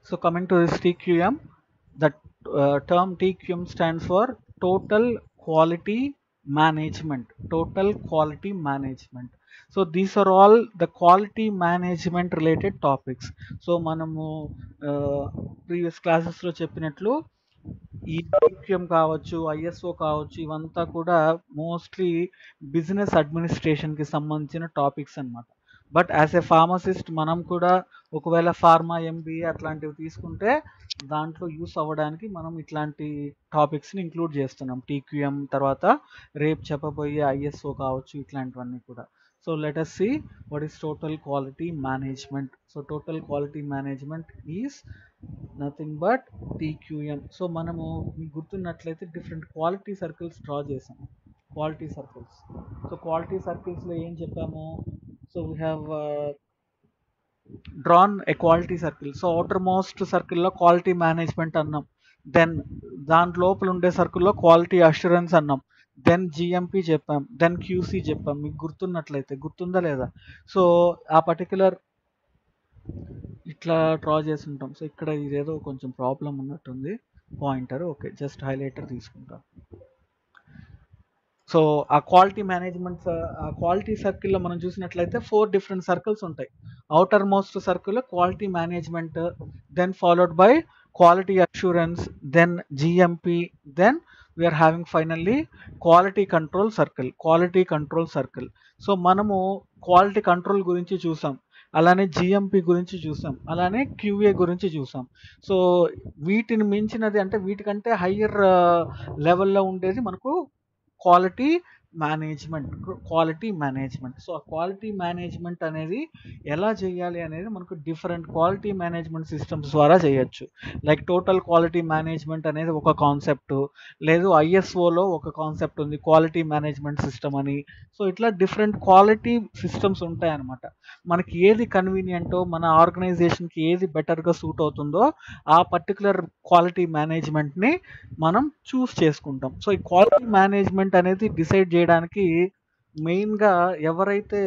So coming to this TQM, the uh, term TQM stands for Total Quality Management. Total Quality Management. So these are all the quality management related topics. So మనము previous క్లాసెస్లో చెప్పినట్లు ఈ TQM కావచ్చు ISO కావచ్చు ఇవంతా కూడా mostly business అడ్మినిస్ట్రేషన్కి సంబంధించిన topics అన్నమాట బట్ యాజ్ ఎ ఫార్మసిస్ట్ మనం కూడా ఒకవేళ ఫార్మా ఎంబీఏ అట్లాంటివి తీసుకుంటే దాంట్లో యూస్ అవ్వడానికి మనం ఇట్లాంటి టాపిక్స్ని ఇంక్లూడ్ చేస్తున్నాం టీక్యూఎం తర్వాత రేపు చెప్పబోయే ఐఎస్ఓ కావచ్చు ఇట్లాంటివన్నీ కూడా so let us see what is total quality management so total quality management is nothing but TQM so మనము మీకు గుర్తున్నట్లయితే డిఫరెంట్ క్వాలిటీ సర్కిల్స్ డ్రా చేసాం క్వాలిటీ సర్కిల్స్ సో క్వాలిటీ సర్కిల్స్లో ఏం చెప్పాము so we have drawn a quality circle so outermost సర్కిల్లో quality management అన్నాం then దాని లోపల ఉండే సర్కిల్లో క్వాలిటీ అష్యూరెన్స్ అన్నాం దెన్ జిఎంపి చెప్పాం దెన్ క్యూసీ చెప్పాం మీకు గుర్తున్నట్లయితే గుర్తుందా లేదా సో ఆ పర్టికులర్ ఇట్లా డ్రా చేసి ఉంటాం సో ఇక్కడ ఇదేదో కొంచెం ప్రాబ్లం ఉన్నట్టుంది పాయింటర్ ఓకే జస్ట్ హైలైటర్ తీసుకుంటాం సో ఆ క్వాలిటీ మేనేజ్మెంట్ ఆ క్వాలిటీ సర్కిల్లో మనం చూసినట్లయితే ఫోర్ డిఫరెంట్ సర్కిల్స్ ఉంటాయి outermost circle quality management then followed by quality assurance then GMP then we are having finally quality control circle quality control circle so మనము quality control గురించి చూసాం అలానే GMP గురించి చూసాం అలానే క్యూఏ గురించి చూసాం సో వీటిని మించినది అంటే వీటికంటే హయ్యర్ లెవెల్లో ఉండేది మనకు quality management quality management so ఆ క్వాలిటీ మేనేజ్మెంట్ అనేది ఎలా చేయాలి అనేది మనకు డిఫరెంట్ క్వాలిటీ మేనేజ్మెంట్ సిస్టమ్స్ ద్వారా చేయొచ్చు లైక్ టోటల్ క్వాలిటీ మేనేజ్మెంట్ అనేది ఒక కాన్సెప్ట్ లేదు ఐఎస్ఓలో ఒక కాన్సెప్ట్ ఉంది క్వాలిటీ మేనేజ్మెంట్ సిస్టమ్ అని సో ఇట్లా డిఫరెంట్ క్వాలిటీ సిస్టమ్స్ ఉంటాయన్నమాట మనకి ఏది కన్వీనియంటో మన ఆర్గనైజేషన్కి ఏది బెటర్గా సూట్ అవుతుందో ఆ పర్టికులర్ క్వాలిటీ మేనేజ్మెంట్ని మనం చూస్ చేసుకుంటాం సో ఈ క్వాలిటీ మేనేజ్మెంట్ అనేది డిసైడ్ చేయడానికి మెయిన్గా ఎవరైతే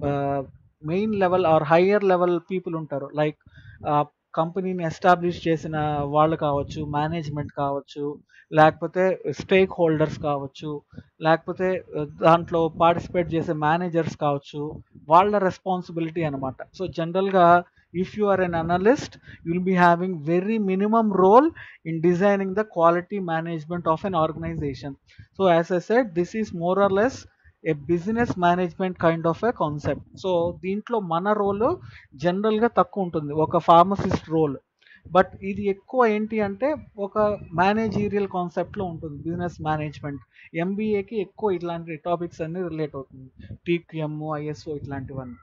main level or higher level people ఉంటారో లైక్ కంపెనీని ఎస్టాబ్లిష్ చేసిన వాళ్ళు కావచ్చు మేనేజ్మెంట్ కావచ్చు లేకపోతే స్టేక్ హోల్డర్స్ కావచ్చు లేకపోతే దాంట్లో పార్టిసిపేట్ చేసే మేనేజర్స్ కావచ్చు వాళ్ళ రెస్పాన్సిబిలిటీ అనమాట సో జనరల్గా if you are an analyst you will be having very minimum role in designing the quality management of an organization so as i said this is more or less a business management kind of a concept so దీంట్లో మన role జనరల్గా తక్కువ ఉంటుంది ఒక pharmacist role but ఇది ఎక్కువ ఏంటి అంటే ఒక మేనేజీరియల్ కాన్సెప్ట్లో ఉంటుంది బిజినెస్ మేనేజ్మెంట్ ఎంబీఏకి ఎక్కువ ఇట్లాంటి టాపిక్స్ అన్ని రిలేట్ అవుతుంది టీక్యూఎం ఐఎస్ఓ ఇట్లాంటివన్నీ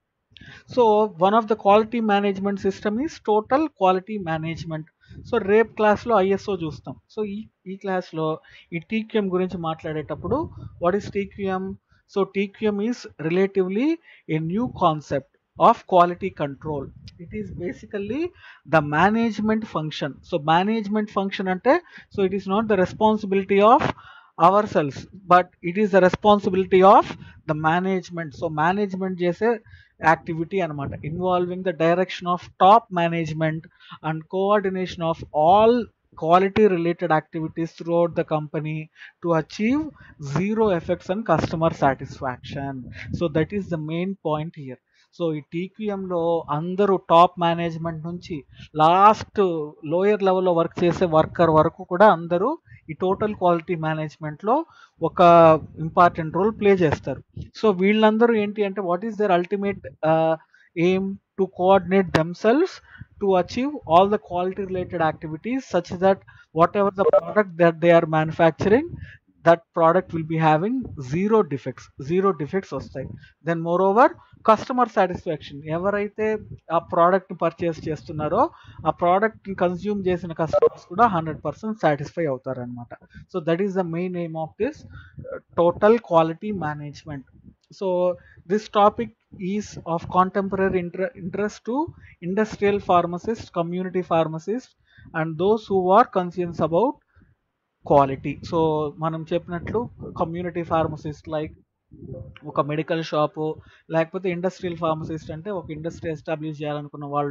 so one of the quality management system is total quality management so రేప్ క్లాస్లో ఐఎస్ఓ చూస్తాం సో ఈ ఈ క్లాస్లో ఈ టీక్యూఎం గురించి మాట్లాడేటప్పుడు what is TQM so TQM is relatively a new concept of quality control it is basically the management function so management function అంటే so it is not the responsibility of our cells but it is the responsibility of the management so management చేసే activity అనమాట involving the direction of top management and coordination of all quality related activities throughout the company to achieve zero effects on customer satisfaction so that is the main point here so ఈ టీక్యూఎంలో అందరూ top management నుంచి last lower లెవెల్లో work చేసే worker వరకు కూడా అందరూ ఈ టోటల్ క్వాలిటీ మేనేజ్మెంట్లో ఒక ఇంపార్టెంట్ రోల్ ప్లే చేస్తారు సో వీళ్ళందరూ ఏంటి అంటే what is their ultimate aim to coordinate themselves to achieve all the quality related activities such that whatever the product that they are manufacturing that product will be having zero defects zero defects వస్తాయి then moreover customer satisfaction ఎవరైతే ఆ ప్రోడక్ట్ని purchase చేస్తున్నారో ఆ ప్రోడక్ట్ని consume చేసిన customers కూడా hundred percent satisfy అవుతారనమాట so that is the main aim of this total quality management so this topic is of contemporary intra interest to industrial pharmacist community pharmacist and those who are conscience about quality so మనం చెప్పినట్లు community pharmacist like ఒక medical shop లేకపోతే industrial pharmacist అంటే ఒక industry establish చేయాలనుకున్న వాళ్ళు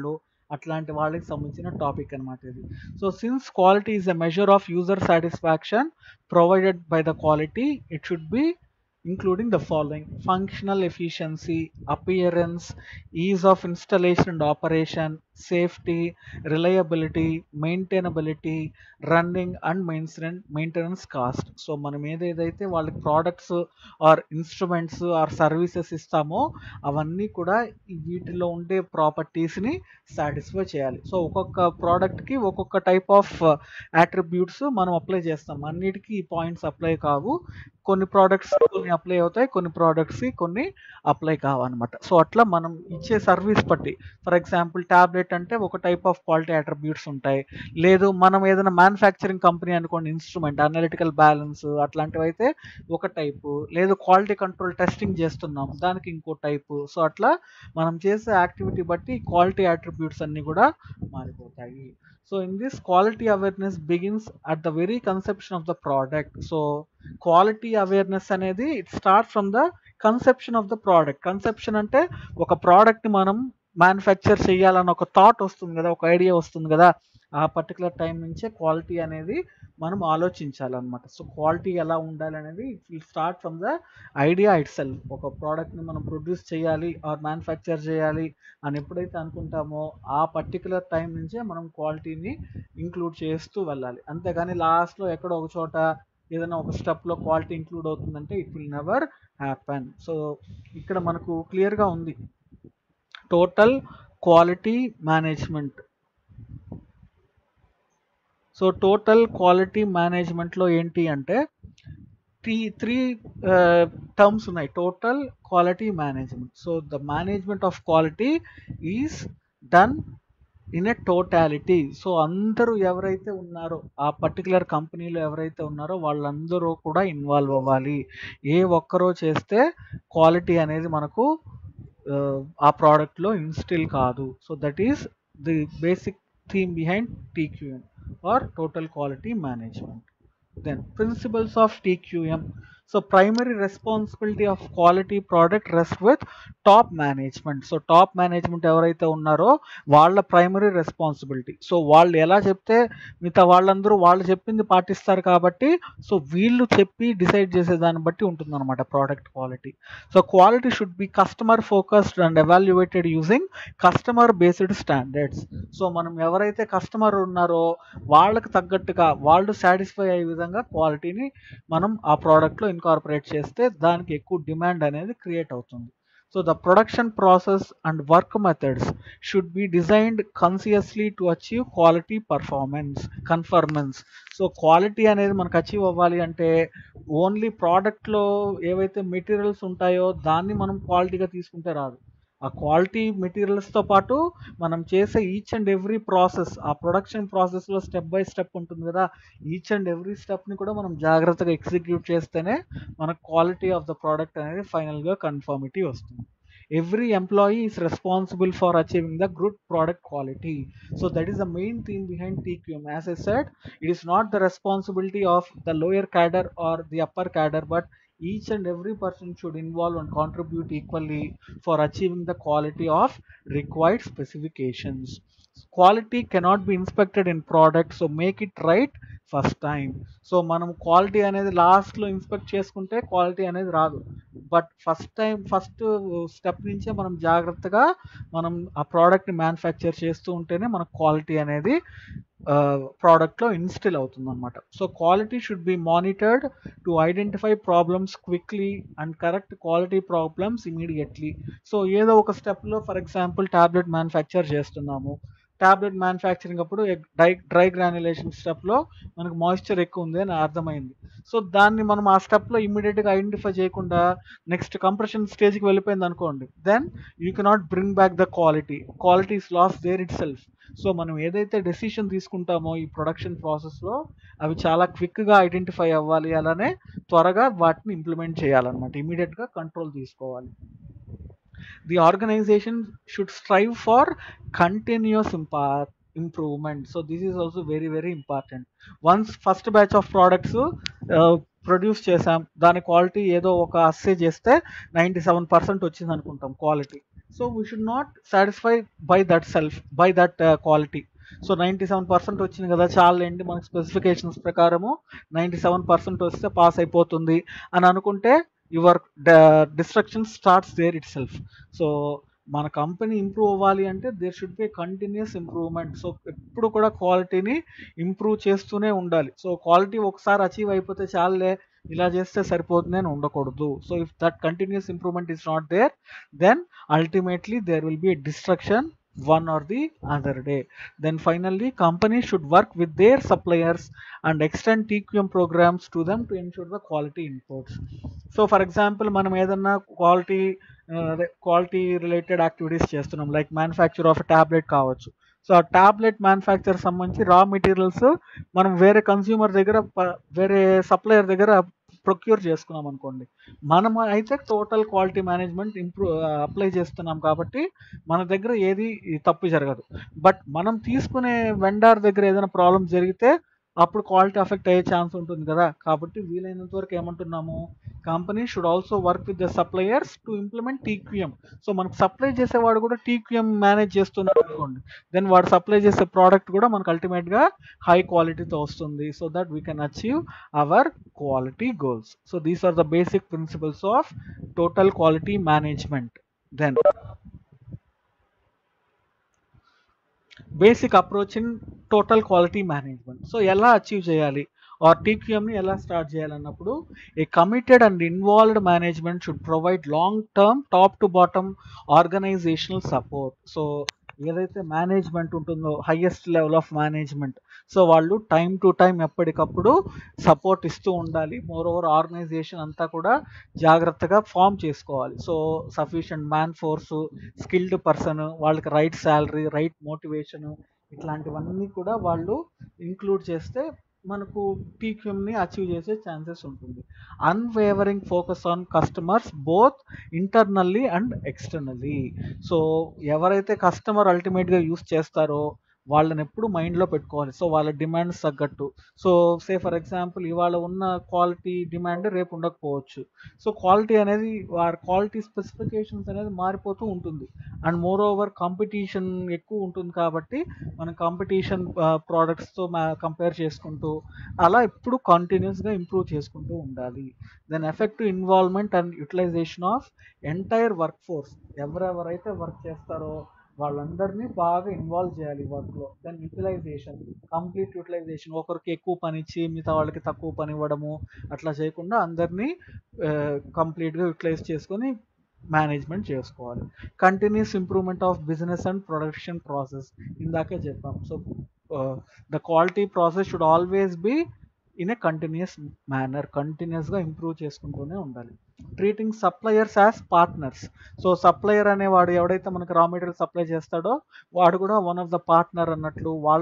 అట్లాంటి వాళ్ళకి సంబంధించిన టాపిక్ అనమాట ఇది so since quality is a measure of user satisfaction provided by the quality it should be including the following functional efficiency, appearance, ease of installation and operation, safety, reliability, maintainability, running and maintenance maintenance cost so మనం ఏదేదైతే వాళ్ళకి products or instruments or services ఇస్తామో అవన్నీ కూడా ఈ వీటిలో ఉండే ప్రాపర్టీస్ని satisfy చేయాలి సో ఒక్కొక్క ప్రోడక్ట్కి ఒక్కొక్క టైప్ ఆఫ్ అట్రిబ్యూట్స్ మనం అప్లై చేస్తాం అన్నిటికీ ఈ పాయింట్స్ అప్లై కావు కొన్ని ప్రోడక్ట్స్ కొన్ని అప్లై అవుతాయి కొన్ని ప్రోడక్ట్స్ కొన్ని అప్లై కావన్నమాట సో అట్లా మనం ఇచ్చే సర్వీస్ బట్టి ఫర్ ఎగ్జాంపుల్ ట్యాబ్లెట్ అంటే ఒక టైప్ ఆఫ్ క్వాలిటీ అట్రిబ్యూట్స్ ఉంటాయి లేదు మనం ఏదైనా మ్యానుఫ్యాక్చరింగ్ కంపెనీ అనుకోండి ఇన్స్ట్రుమెంట్ అనలిటికల్ బ్యాలెన్స్ అట్లాంటివి అయితే ఒక టైపు లేదు క్వాలిటీ కంట్రోల్ టెస్టింగ్ చేస్తున్నాం దానికి ఇంకో టైపు సో అట్లా మనం చేసే యాక్టివిటీ బట్టి క్వాలిటీ అట్రిబ్యూట్స్ అన్నీ కూడా మారిపోతాయి so in this quality awareness begins at the very conception of the product so quality awareness అనేది it start from the conception of the product conception అంటే ఒక ప్రోడక్ట్ని మనం మ్యానుఫ్యాక్చర్ చేయాలని ఒక థాట్ వస్తుంది కదా ఒక ఐడియా వస్తుంది కదా ఆ పర్టికులర్ టైం నుంచే క్వాలిటీ అనేది మనం ఆలోచించాలన్నమాట సో క్వాలిటీ ఎలా ఉండాలి అనేది it will start from the idea it itself ప్రోడక్ట్ని మనం ప్రొడ్యూస్ చేయాలి ఆర్ మ్యానుఫ్యాక్చర్ చేయాలి అని ఎప్పుడైతే అనుకుంటామో ఆ పర్టికులర్ టైం నుంచే మనం క్వాలిటీని ఇంక్లూడ్ చేస్తూ వెళ్ళాలి అంతేగాని లాస్ట్లో ఎక్కడో ఒక చోట ఏదైనా ఒక స్టెప్లో క్వాలిటీ ఇంక్లూడ్ అవుతుందంటే it will never happen so ఇక్కడ మనకు క్లియర్గా ఉంది total quality management so total quality మేనేజ్మెంట్లో ఏంటి అంటే త్రీ త్రీ టర్మ్స్ ఉన్నాయి total quality management so the management of quality is done in a totality so అందరూ ఎవరైతే ఉన్నారో ఆ పర్టికులర్ కంపెనీలో ఎవరైతే ఉన్నారో వాళ్ళందరూ కూడా ఇన్వాల్వ్ అవ్వాలి ఏ ఒక్కరో చేస్తే క్వాలిటీ అనేది మనకు ఆ ప్రోడక్ట్లో ఇన్స్టిల్ కాదు so that is the basic theme behind TQM or total quality management. Then principles of TQM. So primary responsibility of quality product rests with top management so top management ఎవరైతే ఉన్నారో వాళ్ళ primary responsibility so వాళ్ళు ఎలా చెప్తే మిగతా వాళ్ళందరూ వాళ్ళు చెప్పింది పాటిస్తారు కాబట్టి సో వీళ్ళు చెప్పి డిసైడ్ చేసే దాన్ని బట్టి ఉంటుందన్నమాట product quality so quality should be customer focused and evaluated using customer based standards so మనం ఎవరైతే కస్టమర్ ఉన్నారో వాళ్ళకి తగ్గట్టుగా వాళ్ళు సాటిస్ఫై అయ్యే విధంగా క్వాలిటీని మనం ఆ ప్రోడక్ట్లో ఇన్కార్పొరేట్ చేస్తే దానికి ఎక్కువ డిమాండ్ అనేది క్రియేట్ అవుతుంది so the production process and work methods should be designed consciously to achieve quality performance conformance so quality అనేది మనకు అచీవ్ అవ్వాలి అంటే ఓన్లీ ప్రోడక్ట్లో ఏవైతే మెటీరియల్స్ ఉంటాయో దాన్ని మనం క్వాలిటీగా తీసుకుంటే రాదు ఆ క్వాలిటీ మెటీరియల్స్తో పాటు మనం చేసే ఈచ్ అండ్ ఎవ్రీ ప్రాసెస్ ఆ ప్రొడక్షన్ ప్రాసెస్లో స్టెప్ బై స్టెప్ ఉంటుంది కదా ఈచ్ అండ్ ఎవ్రీ స్టెప్ని కూడా మనం జాగ్రత్తగా ఎగ్జిక్యూట్ చేస్తేనే మనకు క్వాలిటీ ఆఫ్ ద ప్రోడక్ట్ అనేది ఫైనల్గా కన్ఫర్మిటీ వస్తుంది every employee is responsible for achieving the good product quality so that is the main theme behind tqm as i said it is not the responsibility of the lower cadre or the upper cadre but each and every person should involve and contribute equally for achieving the quality of required specifications quality cannot be inspected in product so make it right first time so మనం quality అనేది లాస్ట్లో inspect చేసుకుంటే quality అనేది రాదు but first time first step నుంచే మనం జాగ్రత్తగా మనం ఆ ప్రోడక్ట్ని మ్యానుఫ్యాక్చర్ చేస్తూ ఉంటేనే మనకు క్వాలిటీ అనేది ప్రోడక్ట్లో ఇన్స్టిల్ అవుతుంది అనమాట so quality should be monitored to identify problems quickly and correct quality problems immediately so ఏదో ఒక స్టెప్లో ఫర్ ఎగ్జాంపుల్ ట్యాబ్లెట్ మ్యానుఫ్యాక్చర్ చేస్తున్నాము ట్యాబ్లెట్ మ్యానుఫ్యాక్చరింగ్ అప్పుడు డ్రై డ్రై గ్రాన్యులేషన్ స్టెప్లో మనకు మాయిశ్చర్ ఎక్కువ ఉంది అని అర్థమైంది సో దాన్ని మనం ఆ స్టెప్లో ఇమీడియట్గా ఐడెంటిఫై చేయకుండా నెక్స్ట్ కంప్రెషన్ స్టేజ్కి వెళ్ళిపోయింది అనుకోండి then you cannot bring back the quality quality is loss there itself so మనం ఏదైతే డెసిషన్ తీసుకుంటామో ఈ ప్రొడక్షన్ ప్రాసెస్లో అవి చాలా క్విక్గా ఐడెంటిఫై అవ్వాలి అలానే త్వరగా వాటిని ఇంప్లిమెంట్ చేయాలన్నమాట ఇమీడియట్గా కంట్రోల్ తీసుకోవాలి the organization should strive for continuous impa- improvement so this is also very very important once first batch of products produce చేసాం దాని క్వాలిటీ ఏదో ఒక అస్సే చేస్తే నైంటీ సెవెన్ పర్సెంట్ వచ్చింది అనుకుంటాం quality so we should not satisfy by that self by that quality so ninety seven percent వచ్చింది కదా చాలండి మనకి స్పెసిఫికేషన్స్ ప్రకారము నైంటీ సెవెన్ పర్సెంట్ వస్తే పాస్ అయిపోతుంది అని అనుకుంటే your destruction starts there itself so మన కంపెనీ ఇంప్రూవ్ అవ్వాలి అంటే there should be continuous improvement so ఎప్పుడు కూడా క్వాలిటీని ఇంప్రూవ్ చేస్తూనే ఉండాలి సో క్వాలిటీ ఒకసారి అచీవ్ అయిపోతే చాలే ఇలా చేస్తే సరిపోతుంది అని ఉండకూడదు so if that continuous improvement is not there then ultimately there will be destruction one or the other day. Then finally, companies should work with their suppliers and extend TQM programs to them to ensure the quality inputs. So for example మనం ఏదన్నా quality quality related activities చేస్తున్నాం like manufacture of tablet కావచ్చు so ఆ tablet manufacture సంబంధించి raw materials మనం వేరే consumer దగ్గర ప- వేరే సప్లయర్ దగ్గర ప్రొక్యూర్ చేసుకున్నాం అనుకోండి మనం అయితే total quality management improve apply చేస్తున్నాం కాబట్టి మన దగ్గర ఏది తప్పు జరగదు బట్ మనం తీసుకునే వెండార్ దగ్గర ఏదైనా ప్రాబ్లం జరిగితే అప్పుడు క్వాలిటీ అఫెక్ట్ అయ్యే ఛాన్స్ ఉంటుంది కదా కాబట్టి వీలైనంత వరకు ఏమంటున్నాము company should also work with the suppliers to implement TQM so మనకు సప్లై చేసేవాడు కూడా టీక్యూఎం మేనేజ్ చేస్తున్నాడు అనుకోండి దెన్ వాడు సప్లై చేసే ప్రోడక్ట్ కూడా మనకు అల్టిమేట్గా హై క్వాలిటీతో వస్తుంది so that we can achieve our quality goals. So these are the basic principles of total quality management. Then basic approach in total quality management. So ఎలా అచీవ్ చేయాలి or టీక్యూఎంని ఎలా స్టార్ట్ చేయాలన్నప్పుడు a committed and involved management should provide long term top to bottom organizational support so ఏదైతే management ఉంటుందో highest level of management so వాళ్ళు time to time ఎప్పటికప్పుడు support ఇస్తూ ఉండాలి మోర్ ఓవర్ ఆర్గనైజేషన్ అంతా కూడా జాగ్రత్తగా ఫామ్ చేసుకోవాలి so sufficient man force skilled person వాళ్ళకి రైట్ శాలరీ రైట్ మోటివేషన్ ఇట్లాంటివన్నీ కూడా వాళ్ళు ఇంక్లూడ్ చేస్తే మనకు టీక్యూఎంని అచీవ్ చేసే ఛాన్సెస్ ఉంటుంది unwavering focus on customers both internally and externally so ఎవరైతే కస్టమర్ అల్టిమేట్గా యూస్ చేస్తారో వాళ్ళని ఎప్పుడు మైండ్లో పెట్టుకోవాలి సో వాళ్ళ డిమాండ్స్ తగ్గట్టు సో సే ఫర్ ఎగ్జాంపుల్ ఇవాళ ఉన్న క్వాలిటీ డిమాండ్ రేపు ఉండకపోవచ్చు సో క్వాలిటీ అనేది వారి క్వాలిటీ స్పెసిఫికేషన్స్ అనేది మారిపోతూ ఉంటుంది అండ్ మోర్ ఓవర్ కాంపిటీషన్ ఎక్కువ ఉంటుంది కాబట్టి మనం కాంపిటీషన్ ప్రోడక్ట్స్తో కంపేర్ చేసుకుంటూ అలా ఎప్పుడు కంటిన్యూస్గా ఇంప్రూవ్ చేసుకుంటూ ఉండాలి then effective involvement and utilization of entire work force ఎవరెవరైతే వర్క్ చేస్తారో వాళ్ళందరినీ బాగా ఇన్వాల్వ్ చేయాలి వర్క్లో దెన్ యూటిలైజేషన్ కంప్లీట్ యూటిలైజేషన్ ఒకరికి ఎక్కువ పని ఇచ్చి మిగతా వాళ్ళకి తక్కువ పని ఇవ్వడము అట్లా చేయకుండా అందరినీ కంప్లీట్గా యూటిలైజ్ చేసుకొని మేనేజ్మెంట్ చేసుకోవాలి continuous improvement of business and production process ఇందాకే చెప్పాం so the quality process should always be in a continuous manner కంటిన్యూస్గా ఇంప్రూవ్ చేసుకుంటూనే ఉండాలి treating suppliers as partners so supplier అనేవాడు ఎవడైతే మనకు రా మెటీరియల్ సప్లై చేస్తాడో వాడు కూడా వన్ ఆఫ్ ద పార్ట్నర్ అన్నట్లు వాళ్ళ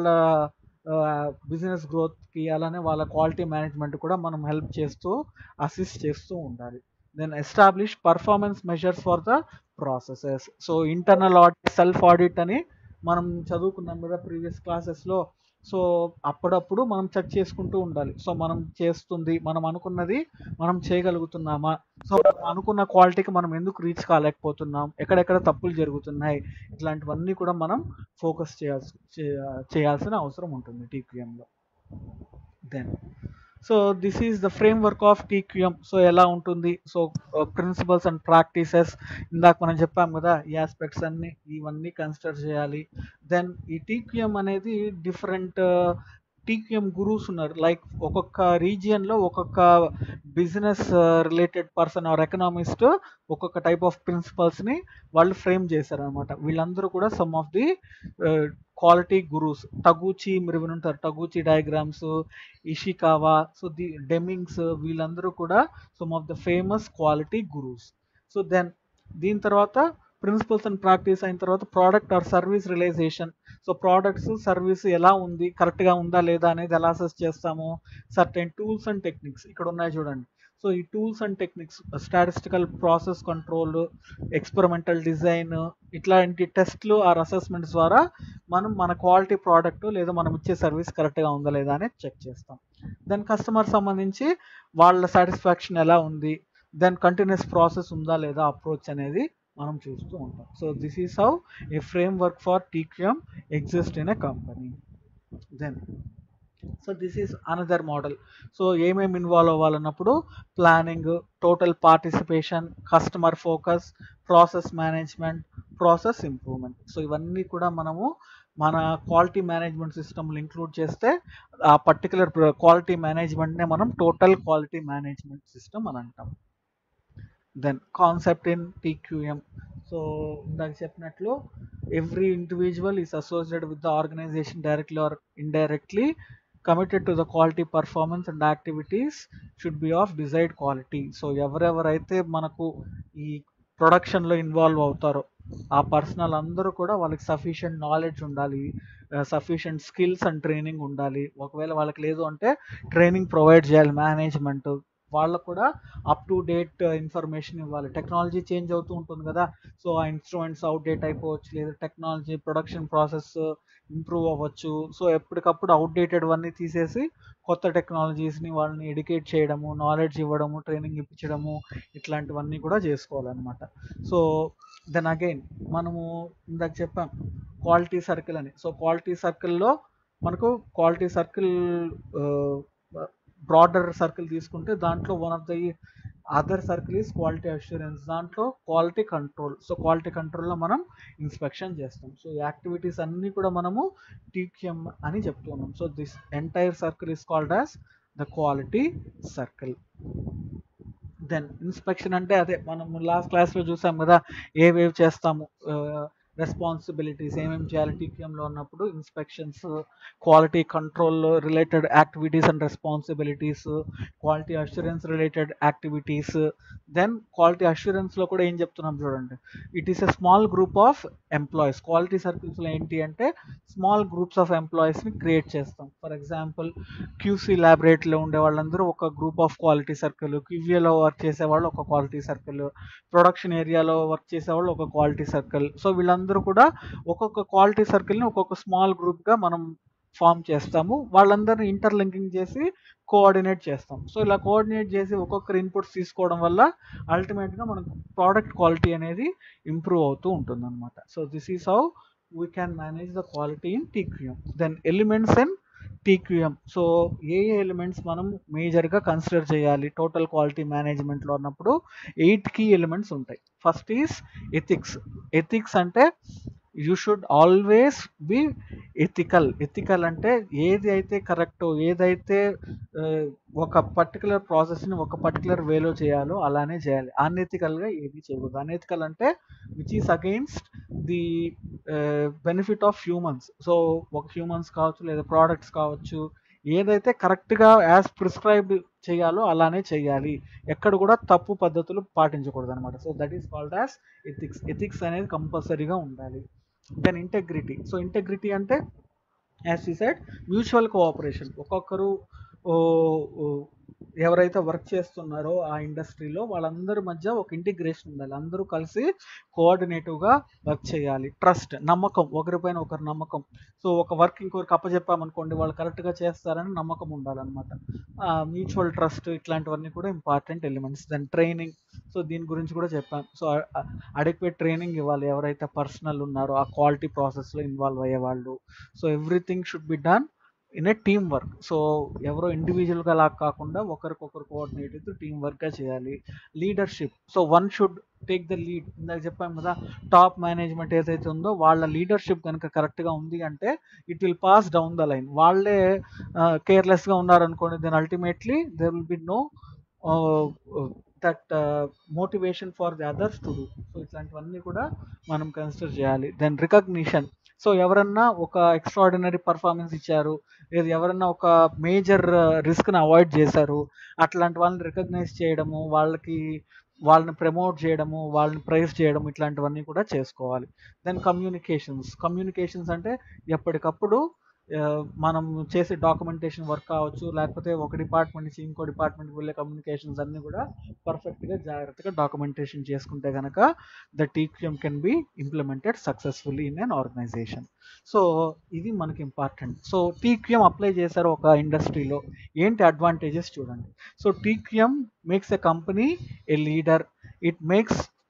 బిజినెస్ గ్రోత్కి అలానే వాళ్ళ క్వాలిటీ మేనేజ్మెంట్ కూడా మనం హెల్ప్ చేస్తూ అసిస్ట్ చేస్తూ ఉండాలి then establish performance measures for the processes so internal audit self audit అని మనం చదువుకున్నాం కదా ప్రీవియస్ క్లాసెస్లో సో అప్పుడప్పుడు మనం చెక్ చేసుకుంటూ ఉండాలి సో మనం చేస్తుంది మనం అనుకున్నది మనం చేయగలుగుతున్నామా సో మనం అనుకున్న క్వాలిటీకి మనం ఎందుకు రీచ్ కాలేకపోతున్నాం ఎక్కడెక్కడ తప్పులు జరుగుతున్నాయి ఇట్లాంటివన్నీ కూడా మనం ఫోకస్ చేయాల్సి చే- చేయాల్సిన అవసరం ఉంటుంది టీక్యూఎంలో then so this is the framework of TQM so ఎలా ఉంటుంది సో ప్రిన్సిపల్స్ అండ్ ప్రాక్టీసెస్ ఇందాక మనం చెప్పాం కదా ఈ ఆస్పెక్ట్స్ అన్ని ఇవన్నీ కన్సిడర్ చేయాలి దెన్ ఈ టీక్యూఎం అనేది డిఫరెంట్ టీక్యూఎం గురూస్ ఉన్నారు లైక్ ఒక్కొక్క రీజియన్లో ఒక్కొక్క business related person or economist ఒక్కొక్క టైప్ ఆఫ్ ప్రిన్సిపల్స్ని వాళ్ళు ఫ్రేమ్ చేశారనమాట వీళ్ళందరూ కూడా some of the quality gurus Taguchi మీరు వినుంటారు Taguchi diagrams Ishikawa so the Demings వీళ్ళందరూ కూడా some of the famous quality gurus so then దీని తర్వాత ప్రిన్సిపల్స్ అండ్ ప్రాక్టీస్ అయిన తర్వాత product or service realization so products service ఎలా ఉంది కరెక్ట్గా ఉందా లేదా అనేది ఎలా అసెస్ చేస్తాము సర్టెన్ టూల్స్ అండ్ టెక్నిక్స్ ఇక్కడ ఉన్నాయి చూడండి సో ఈ tools and techniques statistical process control experimental design ఇట్లాంటి టెస్ట్లు ఆర్ అసెస్మెంట్స్ ద్వారా మనం మన క్వాలిటీ ప్రోడక్ట్ లేదా మనం ఇచ్చే సర్వీస్ కరెక్ట్గా ఉందా లేదా అనేది చెక్ చేస్తాం దెన్ కస్టమర్ సంబంధించి వాళ్ళ సాటిస్ఫాక్షన్ ఎలా ఉంది దెన్ కంటిన్యూస్ ప్రాసెస్ ఉందా లేదా అప్రోచ్ అనేది మనం చూస్తూ ఉంటాం so this is how a framework for TQM exist in a company then so this is another model so ఏమేమి ఇన్వాల్వ్ అవ్వాలన్నప్పుడు planning total participation customer focus process management process improvement so ఇవన్నీ కూడా మనము మన quality management సిస్టమ్లో include చేస్తే ఆ particular quality మేనేజ్మెంట్నే మనం టోటల్ క్వాలిటీ మేనేజ్మెంట్ సిస్టమ్ అని అంటాం then concept in TQM so ఇందాక చెప్పినట్లు every individual is associated with the organization directly or indirectly committed to the quality performance and activities should be of desired quality so ఎవరెవరైతే మనకు ఈ ప్రొడక్షన్లో involve అవుతారో ఆ పర్సనల్ అందరూ కూడా వాళ్ళకి సఫిషియంట్ నాలెడ్జ్ ఉండాలి సఫిషియంట్ స్కిల్స్ అండ్ ట్రైనింగ్ ఉండాలి ఒకవేళ వాళ్ళకి లేదు అంటే ట్రైనింగ్ ప్రొవైడ్ చేయాలి మేనేజ్మెంట్ వాళ్ళకు కూడా అప్ టు డేట్ ఇన్ఫర్మేషన్ ఇవ్వాలి టెక్నాలజీ చేంజ్ అవుతూ ఉంటుంది కదా సో ఆ ఇన్స్ట్రుమెంట్స్ అవుట్ డేట్ అయిపోవచ్చు లేదా టెక్నాలజీ ప్రొడక్షన్ ప్రాసెస్ ఇంప్రూవ్ అవ్వచ్చు సో ఎప్పటికప్పుడు అవుట్డేటెడ్ అన్నీ తీసేసి కొత్త టెక్నాలజీస్ని వాళ్ళని ఎడ్యుకేట్ చేయడము నాలెడ్జ్ ఇవ్వడము ట్రైనింగ్ ఇప్పించడము ఇట్లాంటివన్నీ కూడా చేసుకోవాలన్నమాట సో దెన్ అగైన్ మనము ఇందాక చెప్పాం క్వాలిటీ సర్కిల్ అని సో క్వాలిటీ సర్కిల్లో మనకు క్వాలిటీ సర్కిల్ బ్రాడర్ సర్కిల్ తీసుకుంటే దాంట్లో one of the other circle is quality assurance దాంట్లో క్వాలిటీ కంట్రోల్ సో క్వాలిటీ కంట్రోల్లో మనం ఇన్స్పెక్షన్ చేస్తాం సో ఈ యాక్టివిటీస్ అన్నీ కూడా మనము టీక్యూఎం అని చెప్తున్నాం so this entire circle is called as the quality circle then inspection అంటే అదే మనం లాస్ట్ క్లాస్లో చూసాం కదా ఏవేవి చేస్తాము రెస్పాన్సిబిలిటీస్ ఏమేమి చేయాలి టీక్యూఎంలో ఉన్నప్పుడు inspections quality control related activities and responsibilities quality assurance related activities then quality అష్యూరెన్స్లో కూడా ఏం చెప్తున్నాం చూడండి it is a small group of employees quality సర్కిల్స్లో ఏంటి అంటే స్మాల్ గ్రూప్స్ ఆఫ్ ఎంప్లాయీస్ని క్రియేట్ చేస్తాం ఫర్ ఎగ్జాంపుల్ క్యూసీ ల్యాబొరేటరీలో ఉండే వాళ్ళందరూ ఒక గ్రూప్ ఆఫ్ క్వాలిటీ సర్కిల్ క్యూవీఏలో వర్క్ చేసేవాళ్ళు ఒక క్వాలిటీ సర్కిల్ ప్రొడక్షన్ ఏరియాలో వర్క్ చేసేవాళ్ళు ఒక క్వాలిటీ సర్కిల్ సో వీళ్ళందరూ కూడా ఒక్కొక్క క్వాలిటీ సర్కిల్ని ఒక్కొక్క స్మాల్ గ్రూప్గా మనం ఫామ్ చేస్తాము వాళ్ళందరినీ ఇంటర్లింకింగ్ చేసి కోఆర్డినేట్ చేస్తాం సో ఇలా కోఆర్డినేట్ చేసి ఒక్కొక్కరు ఇన్పుట్స్ తీసుకోవడం వల్ల అల్టిమేట్గా మనకు ప్రోడక్ట్ క్వాలిటీ అనేది ఇంప్రూవ్ అవుతూ ఉంటుంది అనమాట so this is how we can manage the quality in TQM then elements in TQM so ఏ ఏ ఎలిమెంట్స్ మనం మేజర్గా కన్సిడర్ చేయాలి టోటల్ క్వాలిటీ మేనేజ్మెంట్లో ఉన్నప్పుడు ఎయిట్ కీ ఎలిమెంట్స్ ఉంటాయి ఫస్ట్ ఈస్ ఎథిక్స్ ఎథిక్స్ అంటే you should always be ethical ethical అంటే ఏది అయితే కరెక్టో ఏదైతే ఒక పర్టికులర్ ప్రాసెస్ని ఒక పర్టికులర్ వేలో చేయాలో అలానే చేయాలి అన్ఎథికల్గా ఏది చేయకూడదు అన్ఎథికల్ అంటే which is against the benefit of humans so ఒక హ్యూమన్స్ కావచ్చు లేదా ప్రోడక్ట్స్ కావచ్చు ఏదైతే కరెక్ట్గా యాజ్ ప్రిస్క్రైబ్ చేయాలో అలానే చేయాలి ఎక్కడ కూడా తప్పు పద్ధతులు పాటించకూడదు అనమాట so that is called as ethics ethics అనేది కంపల్సరీగా ఉండాలి దెన్ ఇంటెగ్రిటీ సో ఇంటెగ్రిటీ అంటే యాజ్ ఈ సైడ్ మ్యూచువల్ కోఆపరేషన్ ఒక్కొక్కరు ఎవరైతే వర్క్ చేస్తున్నారో ఆ ఇండస్ట్రీలో వాళ్ళందరి మధ్య ఒక ఇంటిగ్రేషన్ ఉండాలి అందరూ కలిసి కోఆర్డినేటివ్గా వర్క్ చేయాలి ట్రస్ట్ నమ్మకం ఒకరిపైన ఒకరి నమ్మకం సో ఒక వర్క్ ఇంకొకరికి అప్పచెప్పామనుకోండి వాళ్ళు కరెక్ట్గా చేస్తారని నమ్మకం ఉండాలన్నమాట మ్యూచువల్ ట్రస్ట్ ఇట్లాంటివన్నీ కూడా important elements then training so దీని గురించి కూడా చెప్పాను సో అడిక్వేట్ ట్రైనింగ్ ఇవ్వాలి ఎవరైతే పర్సనల్ ఉన్నారో ఆ క్వాలిటీ ప్రాసెస్లో ఇన్వాల్వ్ అయ్యేవాళ్ళు so everything should be done in a team work so ఎవరో ఇండివిజువల్గా అలా కాకుండా ఒకరికొకరు కోఆర్డినేట్ అయితే టీమ్ వర్క్గా చేయాలి leadership so one should take the lead ఇందాక చెప్పాం కదా టాప్ మేనేజ్మెంట్ ఏదైతే ఉందో వాళ్ళ లీడర్షిప్ కనుక కరెక్ట్గా ఉంది అంటే it will pass down the line వాళ్ళే కేర్లెస్గా ఉన్నారనుకోండి then ultimately there will be no that motivation for the others to do so ఇట్లాంటివన్నీ కూడా మనం కన్సిడర్ చేయాలి దెన్ రికగ్నిషన్ సో ఎవరన్నా ఒక ఎక్స్ట్రాడినరీ పర్ఫార్మెన్స్ ఇచ్చారు లేదా ఎవరన్నా ఒక మేజర్ రిస్క్ని అవాయిడ్ చేశారు అట్లాంటి వాళ్ళని రికగ్నైజ్ చేయడము వాళ్ళకి వాళ్ళని ప్రమోట్ చేయడము వాళ్ళని ప్రైజ్ చేయడం ఇట్లాంటివన్నీ కూడా చేసుకోవాలి దెన్ కమ్యూనికేషన్స్ కమ్యూనికేషన్స్ అంటే ఎప్పటికప్పుడు మనం చేసే డాక్యుమెంటేషన్ వర్క్ కావచ్చు లేకపోతే ఒక డిపార్ట్మెంట్ నుంచి ఇంకో డిపార్ట్మెంట్కి వెళ్ళే కమ్యూనికేషన్స్ అన్నీ కూడా పర్ఫెక్ట్గా జాగ్రత్తగా డాక్యుమెంటేషన్ చేసుకుంటే కనుక the TQM can be implemented successfully in an organisation so ఇది మనకి ఇంపార్టెంట్ సో టీక్యూఎం అప్లై చేశారు ఒక ఇండస్ట్రీలో ఏంటి అడ్వాంటేజెస్ చూడండి so TQM makes a company a leader it makes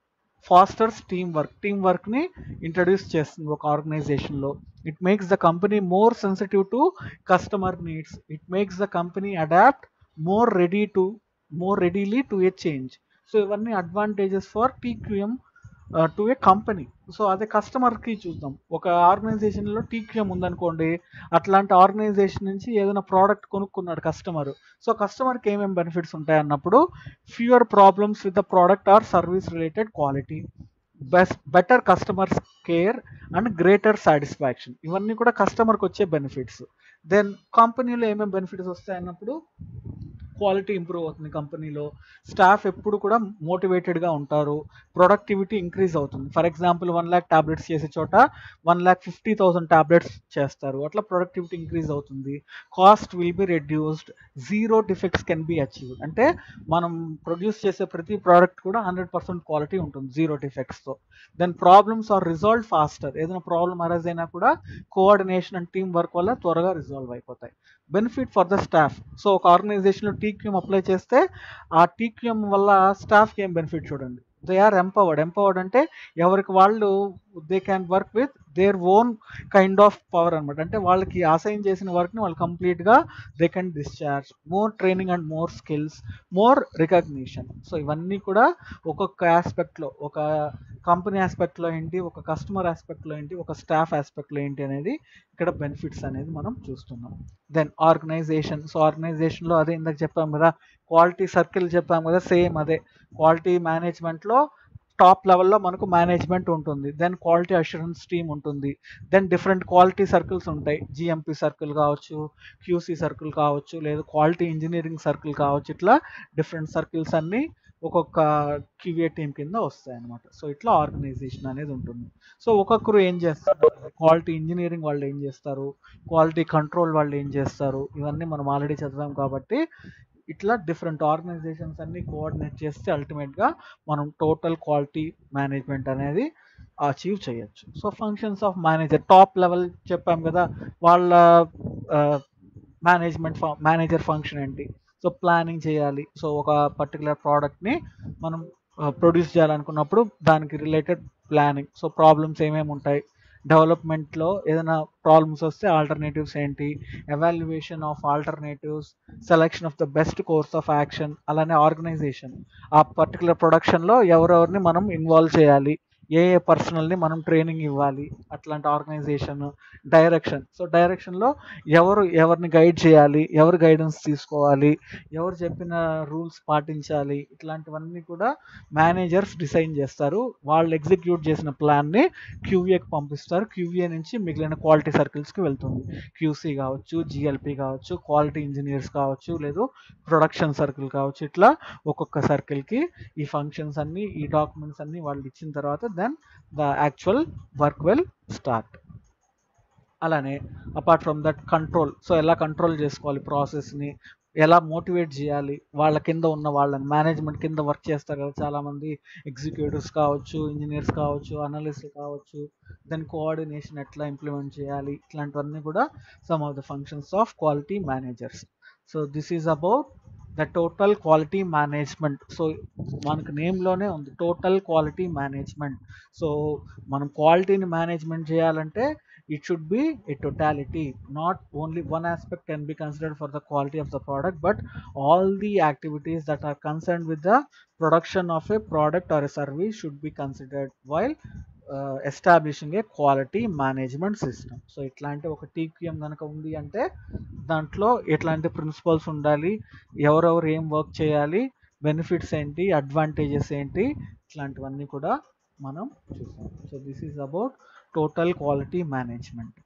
fosters team work team వర్క్ని ఇంట్రడ్యూస్ చేస్తుంది ఒక ఆర్గనైజేషన్లో it makes the company more sensitive to customer needs it makes the company adapt more ready to more readily to a change so ఇవన్నీ advantages for TQM to a company so అదే కస్టమర్కి చూద్దాం ఒక ఆర్గనైజేషన్లో TQM ఉందనుకోండి అట్లాంటి organisation నుంచి ఏదైనా ప్రోడక్ట్ కొనుక్కున్నాడు కస్టమర్ సో కస్టమర్కి ఏమేమి బెనిఫిట్స్ ఉంటాయి అన్నప్పుడు fewer problems with the product or service related quality best better customers care and greater satisfaction ఇవన్నీ కూడా కస్టమర్కి వచ్చే బెనిఫిట్స్ దెన్ కంపెనీలో ఏమేమి బెనిఫిట్స్ వస్తాయి అన్నప్పుడు క్వాలిటీ ఇంప్రూవ్ అవుతుంది కంపెనీలో స్టాఫ్ ఎప్పుడు కూడా మోటివేటెడ్గా ఉంటారు ప్రొడక్టివిటీ ఇంక్రీజ్ అవుతుంది for example one lakh tablets చేసే చోట one lakh fifty thousand tablets చేస్తారు అట్లా ప్రొడక్టివిటీ ఇంక్రీజ్ అవుతుంది cost will be reduced zero defects can be achieved అంటే మనం ప్రొడ్యూస్ చేసే ప్రతి ప్రోడక్ట్ కూడా హండ్రెడ్ పర్సెంట్ క్వాలిటీ ఉంటుంది జీరో డిఫెక్ట్స్తో then problems are resolve faster ఏదైనా ప్రాబ్లమ్ అరైజ్ అయినా కూడా కోఆర్డినేషన్ అండ్ టీమ్ వర్క్ వల్ల త్వరగా రిజాల్వ్ అయిపోతాయి benefit for the staff so ఒక ఆర్గనైజేషన్లో టీక్యూఎం అప్లై చేస్తే ఆ టీక్యూఎం వల్ల స్టాఫ్కి ఏం బెనిఫిట్ చూడండి దే ఆర్ ఎంపవర్డ్ ఎంపవర్డ్ అంటే ఎవరికి వాళ్ళు they can work with their own kind of power అనమాట అంటే వాళ్ళకి అసైన్ చేసిన వర్క్ని వాళ్ళు కంప్లీట్గా they can discharge more training and more skills more recognition so ఇవన్నీ కూడా ఒక్కొక్క ఆస్పెక్ట్లో ఒక కంపెనీ ఆస్పెక్ట్లో ఏంటి ఒక కస్టమర్ ఆస్పెక్ట్లో ఏంటి ఒక స్టాఫ్ ఆస్పెక్ట్లో ఏంటి అనేది ఇక్కడ బెనిఫిట్స్ అనేది మనం చూస్తున్నాం దెన్ ఆర్గనైజేషన్ సో ఆర్గనైజేషన్లో అదే ఇందాక చెప్పాం కదా క్వాలిటీ సర్కిల్ చెప్పాం కదా సేమ్ అదే క్వాలిటీ మేనేజ్మెంట్లో టాప్ లెవెల్లో మనకు మేనేజ్మెంట్ ఉంటుంది దెన్ క్వాలిటీ అష్యూరెన్స్ టీమ్ ఉంటుంది దెన్ డిఫరెంట్ క్వాలిటీ సర్కిల్స్ ఉంటాయి జిఎంపి సర్కిల్ కావచ్చు క్యూసీ సర్కిల్ కావచ్చు లేదా క్వాలిటీ ఇంజనీరింగ్ సర్కిల్ కావచ్చు ఇట్లా డిఫరెంట్ సర్కిల్స్ అన్నీ ఒక్కొక్క క్యూఏ టీం కింద వస్తాయి అనమాట సో ఇట్లా ఆర్గనైజేషన్ అనేది ఉంటుంది సో ఒక్కొక్కరు ఏం చేస్తారు క్వాలిటీ ఇంజనీరింగ్ వాళ్ళు ఏం చేస్తారు క్వాలిటీ కంట్రోల్ వాళ్ళు ఏం చేస్తారు ఇవన్నీ మనం ఆల్రెడీ చదివాం కాబట్టి ఇట్లా డిఫరెంట్ ఆర్గనైజేషన్స్ అన్ని కోఆర్డినేట్ చేస్తే అల్టిమేట్గా మనం టోటల్ క్వాలిటీ మేనేజ్మెంట్ అనేది అచీవ్ చేయొచ్చు so functions of manager top level చెప్పాం కదా వాళ్ళ మేనేజ్మెంట్ మేనేజర్ ఫంక్షన్ ఏంటి సో ప్లానింగ్ చేయాలి సో ఒక పర్టికులర్ ప్రోడక్ట్ని మనం ప్రొడ్యూస్ చేయాలనుకున్నప్పుడు దానికి రిలేటెడ్ ప్లానింగ్ సో ప్రాబ్లమ్స్ ఏమేమి ఉంటాయి డెవలప్మెంట్లో ఏదైనా ప్రాబ్లమ్స్ వస్తే ఆల్టర్నేటివ్స్ ఏంటి evaluation of alternatives selection of the best course of action అలానే ఆర్గనైజేషన్ ఆ పర్టికులర్ ప్రొడక్షన్లో ఎవరెవరిని మనం ఇన్వాల్వ్ చేయాలి ఏ ఏ పర్సనల్ని మనం ట్రైనింగ్ ఇవ్వాలి అట్లాంటి ఆర్గనైజేషన్ డైరెక్షన్ సో డైరెక్షన్లో ఎవరు ఎవరిని గైడ్ చేయాలి ఎవరు గైడెన్స్ తీసుకోవాలి ఎవరు చెప్పిన రూల్స్ పాటించాలి ఇట్లాంటివన్నీ కూడా మేనేజర్స్ డిసైన్ చేస్తారు వాళ్ళు ఎగ్జిక్యూట్ చేసిన ప్లాన్ని క్యూఏకి పంపిస్తారు క్యూఏ నుంచి మిగిలిన క్వాలిటీ సర్కిల్స్కి వెళ్తుంది క్యూసీ కావచ్చు జిఎల్పి కావచ్చు క్వాలిటీ ఇంజనీర్స్ కావచ్చు లేదు ప్రొడక్షన్ సర్కిల్ కావచ్చు ఇట్లా ఒక్కొక్క సర్కిల్కి ఈ ఫంక్షన్స్ అన్ని ఈ డాక్యుమెంట్స్ అన్ని వాళ్ళు ఇచ్చిన తర్వాత then the actual work will start అలానే apart from that control so ఎలా కంట్రోల్ చేసుకోవాలి ప్రాసెస్ని ఎలా మోటివేట్ చేయాలి వాళ్ళ కింద ఉన్న వాళ్ళని మేనేజ్మెంట్ కింద వర్క్ చేస్తారు కదా చాలామంది ఎగ్జిక్యూటివ్స్ కావచ్చు ఇంజనీర్స్ కావచ్చు అనలిస్ట్ కావచ్చు దాని కోఆర్డినేషన్ ఎట్లా ఇంప్లిమెంట్ చేయాలి ఇట్లాంటివన్నీ కూడా some of the functions of quality managers so this is about the total quality management so మనకు నేమ్లోనే ఉంది టోటల్ క్వాలిటీ మేనేజ్మెంట్ సో మనం క్వాలిటీని మేనేజ్మెంట్ చేయాలంటే it should be a totality not only one aspect can be considered for the quality of the product but all the activities that are concerned with the production of a product or a service should be considered while uh, establishing a quality management system so ఇట్లాంటి ఒక TQM కనుక ఉంది అంటే దాంట్లో ఎట్లాంటి principles ఉండాలి ఎవరెవరు ఏం వర్క్ చేయాలి బెనిఫిట్స్ ఏంటి అడ్వాంటేజెస్ ఏంటి ఇట్లాంటివన్నీ కూడా మనం చూసాం so this is about total quality management